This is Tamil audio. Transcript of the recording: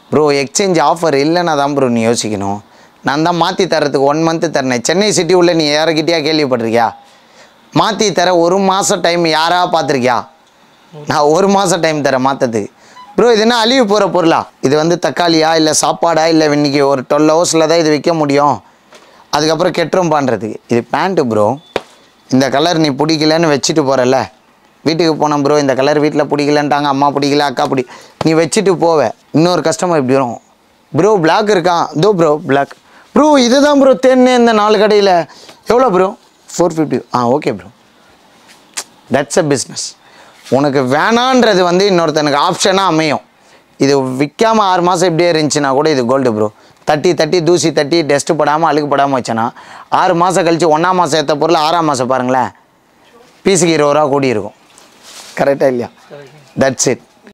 ப்ரோ எக்ஸ்சேஞ்ச் ஆஃபர் இல்லைன்னா தான் ப்ரோ நீ யோசிக்கணும் நான் தான் மாற்றி தரத்துக்கு ஒன் மந்த்து தரேன் சென்னை சிட்டி உள்ள நீ யாருக்கிட்டயா கேள்விப்பட்டிருக்கியா மாற்றி தர ஒரு மாதம் டைம் யாரா பார்த்துருக்கியா நான் ஒரு மாதம் டைம் தரேன் மாற்றத்துக்கு ப்ரோ இது என்ன அழிவு போகிற பொருளா இது வந்து தக்காளியா இல்லை சாப்பாடா இல்லை இன்னைக்கு ஒரு டுவெல் ஹவர்ஸில் தான் இது விற்க முடியும் அதுக்கப்புறம் கெட்டுரும் பண்ணுறதுக்கு இது பேண்ட்டு ப்ரோ இந்த கலர் நீ பிடிக்கலன்னு வச்சுட்டு போகிறல்ல வீட்டுக்கு போனேன் ப்ரோ இந்த கலர் வீட்டில் பிடிக்கலன்ட்டாங்க அம்மா பிடிக்கல அக்கா பிடி நீ வச்சுட்டு போவ இன்னொரு கஸ்டமர் இப்படி வரும் ப்ரோ பிளாக் இருக்கான் தோ ப்ரோ பிளாக் ப்ரோ இதுதான் ப்ரோ தென்னு இந்த நாலு கடையில் எவ்வளோ ப்ரோ ஃபோர் ஃபிஃப்டி ஆ okay bro that's a business உனக்கு வேணான்றது வந்து இன்னொருத்தனுக்கு ஆப்ஷனாக அமையும் இது விற்காம ஆறு மாதம் இப்படியே இருந்துச்சுன்னா கூட இது கோல்டு ப்ரோ தட்டி தட்டி தூசி தட்டி டஸ்ட்டு படாமல் அழுக்கு படாமல் வச்சேன்னா ஆறு மாதம் கழித்து ஒன்றாம் மாதம் ஏற்ற பொருள் ஆறாம் மாதம் பாருங்களேன் பீஸுக்கு இருபது ரூபா கூடி இருக்கும் கரெக்டாக இல்லையா தட்ஸ் இட்